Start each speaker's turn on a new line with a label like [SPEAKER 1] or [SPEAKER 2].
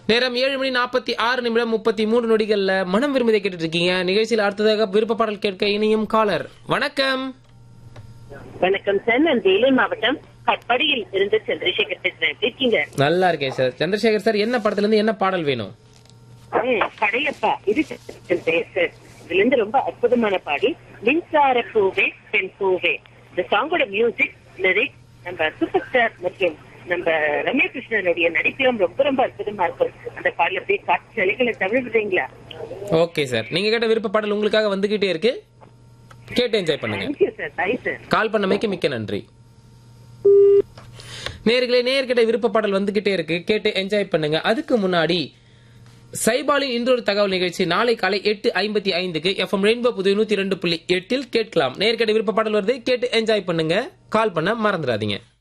[SPEAKER 1] நேரம் ஏழு மணி நாற்பத்தி ஆறு நிமிடம் முப்பத்தி மூணு நொடிகள்ல மனம் விரும்பதை கேட்டுட்டு இருக்கீங்க நிகழ்ச்சியில் அடுத்ததாக விருப்ப பாடல் கேட்க இனியும் காலர் வணக்கம்
[SPEAKER 2] வணக்கம் சார் நான் வேலூர் மாவட்டம் கட்படியில் இருந்து சந்திரசேகர் பேசுறேன் எப்படி இருக்கீங்க
[SPEAKER 1] நல்லா இருக்கேன் சார் சந்திரசேகர் சார் என்ன படத்துல இருந்து என்ன பாடல் வேணும்
[SPEAKER 2] ம், படையப்பா இது பேர் சார் இதுல இருந்து ரொம்ப அற்புதமான பாடி மின்சார பூவே பெண் பூவே இந்த சாங்கோட மியூசிக் லிரிக் நம்ம சூப்பர் ஸ்டார் மற்றும் நம்ம ரம்யா கிருஷ்ணனுடைய நடிக்கலாம் ரொம்ப ரொம்ப அற்புதமா இருக்கும் அந்த பாடல அப்படியே காட்சி அலைகளை தவிர்க்கிறீங்களா
[SPEAKER 1] ஓகே சார் நீங்க கேட்ட விருப்ப பாடல் உங்களுக்காக வந்துகிட்டே இருக்கு கேட்டு என்ஜாய் பண்ணுங்க
[SPEAKER 2] தேங்க்யூ சார் தாய் சார்
[SPEAKER 1] கால் பண்ணமைக்கு மிக்க நன்றி நேர்களே நேர்கிட்ட விருப்ப பாடல் வந்துகிட்டே இருக்கு கேட்டு என்ஜாய் பண்ணுங்க அதுக்கு முன்னாடி சைபாலின் இன்றொரு தகவல் நிகழ்ச்சி நாளை காலை எட்டு ஐம்பத்தி ஐந்துக்கு எஃப்எம் ரெயின்போ புது நூத்தி ரெண்டு புள்ளி எட்டில் கேட்கலாம் நேர்கிட்ட விருப்ப பாடல் வருது கேட்டு என்ஜாய் பண்ணுங்க கால் பண்ண மறந்துடாதீங்க